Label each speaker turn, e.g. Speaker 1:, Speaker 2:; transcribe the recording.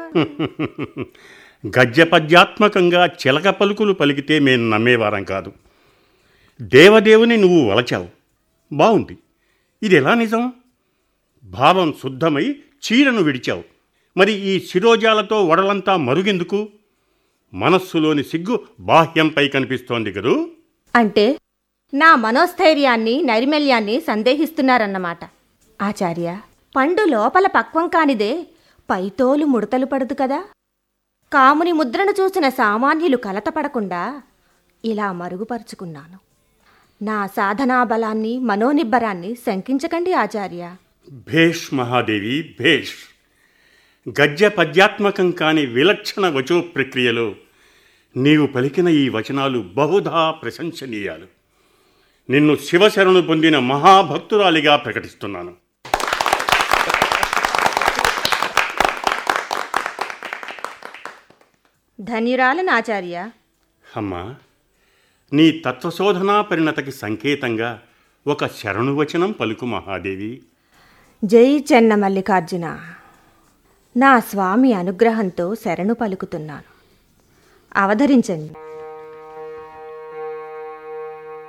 Speaker 1: గద్యపద్యాత్మకంగా చిలక పలుకులు పలికితే మేము నమ్మేవారం కాదు దేవదేవుని నువ్వు వలచావు బావుంది ఇది ఎలా నిజం భావం శుద్ధమై చీరను విడిచావు మరి ఈ శిరోజాలతో వడలంతా మరుగెందుకు మనస్సులోని సిగ్గు బాహ్యంపై కనిపిస్తోంది కదూ
Speaker 2: అంటే నా మనోస్థైర్యాన్ని నైర్మల్యాన్ని సందేహిస్తున్నారన్నమాట ఆచార్య పండు లోపల పక్వం కానిదే పైతోలు ముడతలు పడదు కదా కాముని ముద్రను చూసిన సామాన్యులు కలతపడకుండా ఇలా మరుగుపరుచుకున్నాను నా సాధనా బలాన్ని మనోనిబ్బరాన్ని శంకించకండి ఆచార్య
Speaker 1: భేష్ మహాదేవి భేష్ గద్య పద్యాత్మకం కాని విలక్షణ వచో ప్రక్రియలో నీవు పలికిన ఈ వచనాలు బహుధా ప్రశంసనీయాలు నిన్ను శివశరణు పొందిన మహాభక్తురాలిగా ప్రకటిస్తున్నాను
Speaker 2: ధన్యురాలను ఆచార్య
Speaker 1: అమ్మా నీ తత్వశోధనా పరిణతకి సంకేతంగా ఒక శరణు వచనం పలుకు మహాదేవి
Speaker 2: జై చెన్న మల్లికార్జున నా స్వామి అనుగ్రహంతో శరణు పలుకుతున్నాను అవధరించండి